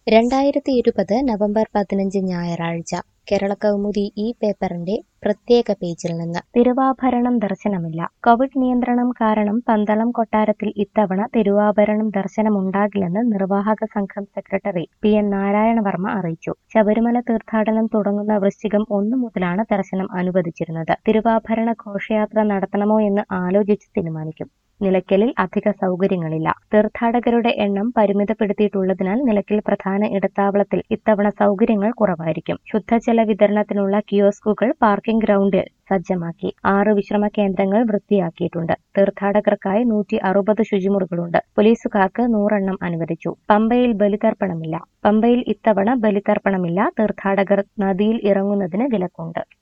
രണ്ടായിരത്തി ഇരുപത് നവംബർ പതിനഞ്ച് ഞായറാഴ്ച കേരളകൗമുദി ഈ പേപ്പറിന്റെ പ്രത്യേക പേജിൽ നിന്ന് തിരുവാഭരണം ദർശനമില്ല കോവിഡ് നിയന്ത്രണം കാരണം പന്തളം കൊട്ടാരത്തിൽ ഇത്തവണ തിരുവാഭരണം ദർശനമുണ്ടാകില്ലെന്ന് നിർവാഹക സംഘം സെക്രട്ടറി പി എൻ നാരായണവർമ്മ അറിയിച്ചു ശബരിമല തീർത്ഥാടനം തുടങ്ങുന്ന വൃശ്ചികം ഒന്നു മുതലാണ് ദർശനം അനുവദിച്ചിരുന്നത് തിരുവാഭരണ ഘോഷയാത്ര നടത്തണമോ എന്ന് ആലോചിച്ച് തീരുമാനിക്കും നിലയ്ക്കലിൽ അധിക സൗകര്യങ്ങളില്ല തീർത്ഥാടകരുടെ എണ്ണം പരിമിതപ്പെടുത്തിയിട്ടുള്ളതിനാൽ നിലയ്ക്കൽ പ്രധാന ഇടത്താവളത്തിൽ ഇത്തവണ സൗകര്യങ്ങൾ കുറവായിരിക്കും ശുദ്ധജല വിതരണത്തിനുള്ള കിയോസ്കുകൾ പാർക്കിംഗ് ഗ്രൗണ്ടിൽ സജ്ജമാക്കി ആറ് വിശ്രമ കേന്ദ്രങ്ങൾ വൃത്തിയാക്കിയിട്ടുണ്ട് തീർത്ഥാടകർക്കായി നൂറ്റി അറുപത് ശുചിമുറികളുണ്ട് പോലീസുകാർക്ക് നൂറെണ്ണം അനുവദിച്ചു പമ്പയിൽ ബലിതർപ്പണമില്ല പമ്പയിൽ ഇത്തവണ ബലിതർപ്പണമില്ല തീർത്ഥാടകർ നദിയിൽ ഇറങ്ങുന്നതിന് വിലക്കുണ്ട്